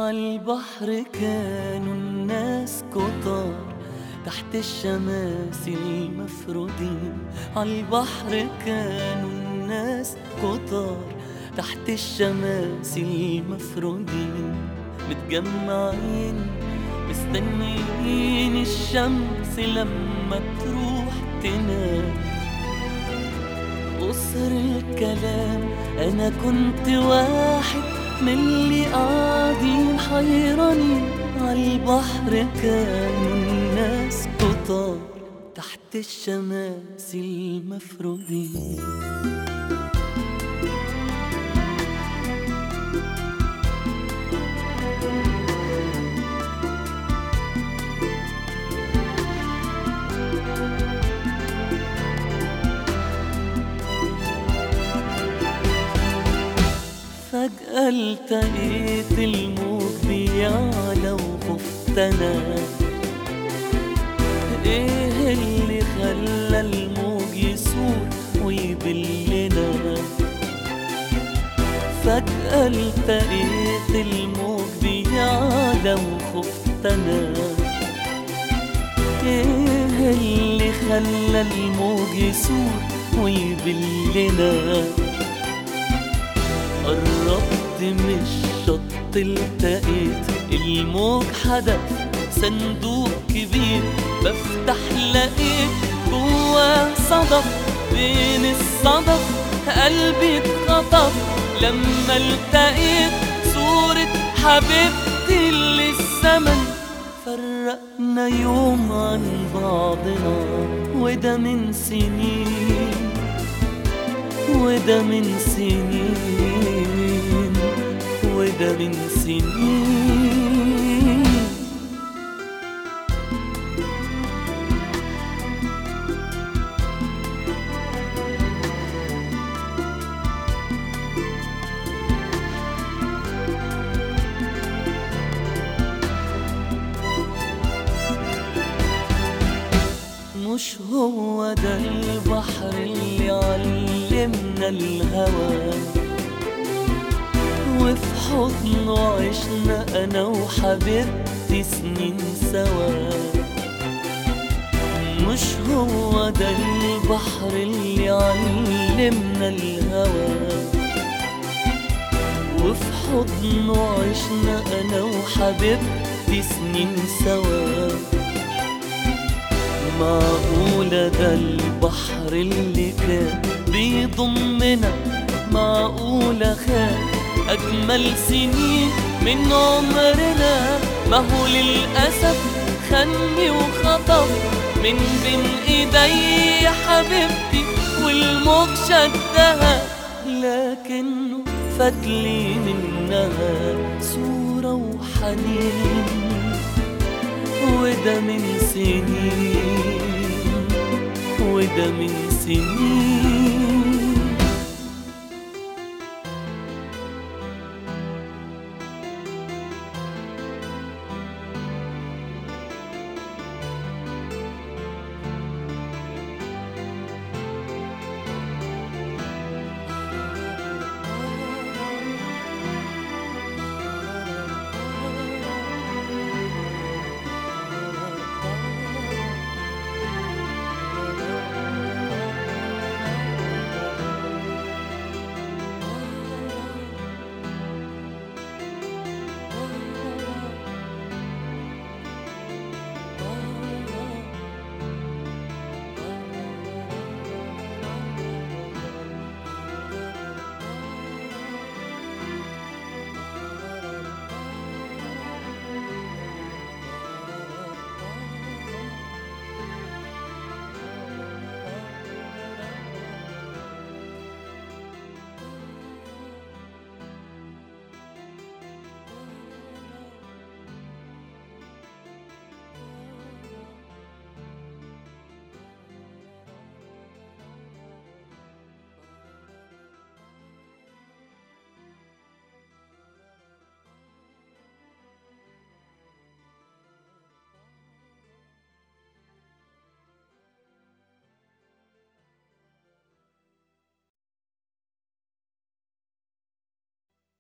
عالبحر كانوا الناس كتار تحت الشماس المفرودين عالبحر كانوا الناس كتار تحت الشماس المفرودين متجمعين مستنيين الشمس لما تروح تنام قصر الكلام انا كنت واحد من اللي قاعدين حيرانين عالبحر كانوا الناس كتار تحت الشماس المفرودين فجأة التقيت الموج بيعلى وخفت انا ايه اللي خلى الموج يسور ويبلنا فجأة التقيت الموج بيعلى وخفت انا ايه اللي خلى الموج يسور ويبلنا قربت من الشط التقيت الموج حدف صندوق كبير بفتح لقيت جواه صدف بين الصدف قلبي اتخطف لما التقيت صورة حبيبتي اللي الزمن فرقنا يوم عن بعضنا وده من سنين وده من سنين وده من سنين مش هو ده البحر اللي علمنا الهوى وفي حضنه عشنا انا وحبيبتي سنين سوا مش هو ده البحر اللي علمنا الهوى وفي حضنه عشنا انا وحبيبتي سنين سوا معقولة ده البحر اللي كان بيضمنا معقولة خان أجمل سنين من عمرنا ما هو للأسف خني وخطف من بين إيدي حبيبتي والموج شدها لكنه فاتلي منها صورة وحنين وده من سنين وده من سنين